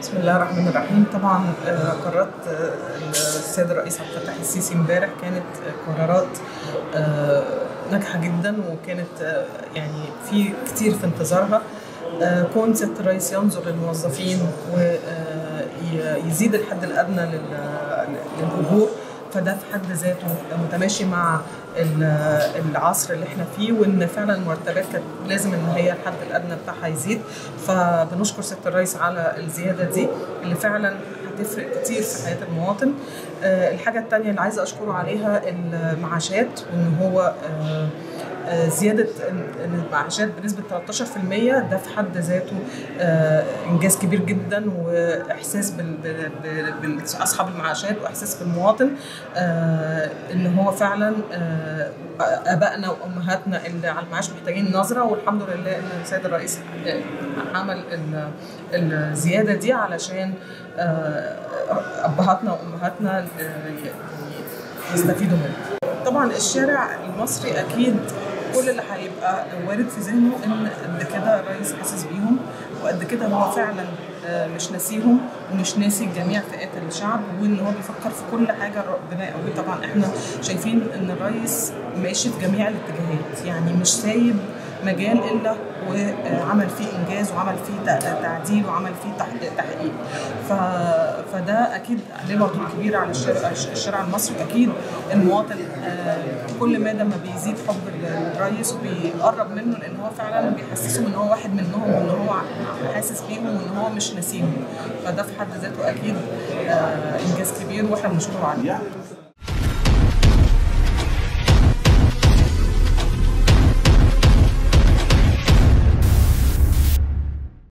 بسم الله الرحمن الرحيم طبعا آه، قرارات آه، السيد الرئيس عبد الفتاح السيسي امبارح كانت آه، قرارات آه، ناجحه جدا وكانت آه، يعني في كتير في انتظارها آه، كون سياده الرئيس ينظر للموظفين ويزيد الحد الادنى لل- للاجور فده في حد ذاته متماشي مع ال- العصر اللي احنا فيه وان فعلا المرتبات كانت لازم ان هي الحد الادنى بتاعها يزيد فبنشكر سياده الرئيس على الزياده دي اللي فعلا هتفرق كتير في حياه المواطن آه، الحاجه الثانيه اللي عايزه اشكره عليها المعاشات وان هو آه، آه، زيادة إن- إن المعاشات بنسبة 13% ده في حد ذاته آه، إنجاز كبير جدا وإحساس بال- بال- بال- بأصحاب المعاشات وإحساس بالمواطن آه، إن هو فعلا آه، آبائنا وأمهاتنا اللي على المعاش محتاجين نظرة والحمد لله إن السيد الرئيس آه، عمل ال- الزيادة دي علشان آه، أبهاتنا وأمهاتنا آه، ي- يستفيدوا منها طبعا الشارع المصري اكيد كل اللي هيبقى وارد في ذهنه ان قد كده الرئيس حاسس بيهم وقد كده هو فعلا آه، مش ناسيهم ومش ناسي جميع فئات الشعب وان هو بيفكر في كل حاجه ربنا يقويه طبعا احنا شايفين ان الرئيس ماشي في جميع الاتجاهات يعني مش سايب مجال الا وعمل فيه انجاز وعمل فيه تع- تعديل وعمل فيه تح- تحقيق ف... فده اكيد عليه مردود كبير على الشارع, الشارع المصري اكيد المواطن آه، كل ما ما بيزيد حب الرئيس وبيقرب منه لان هو فعلا بيحسسهم ان هو واحد منهم وان هو حاسس بيهم وان هو مش ناسيهم فده في حد ذاته اكيد آه، انجاز كبير واحنا بنشكره عليه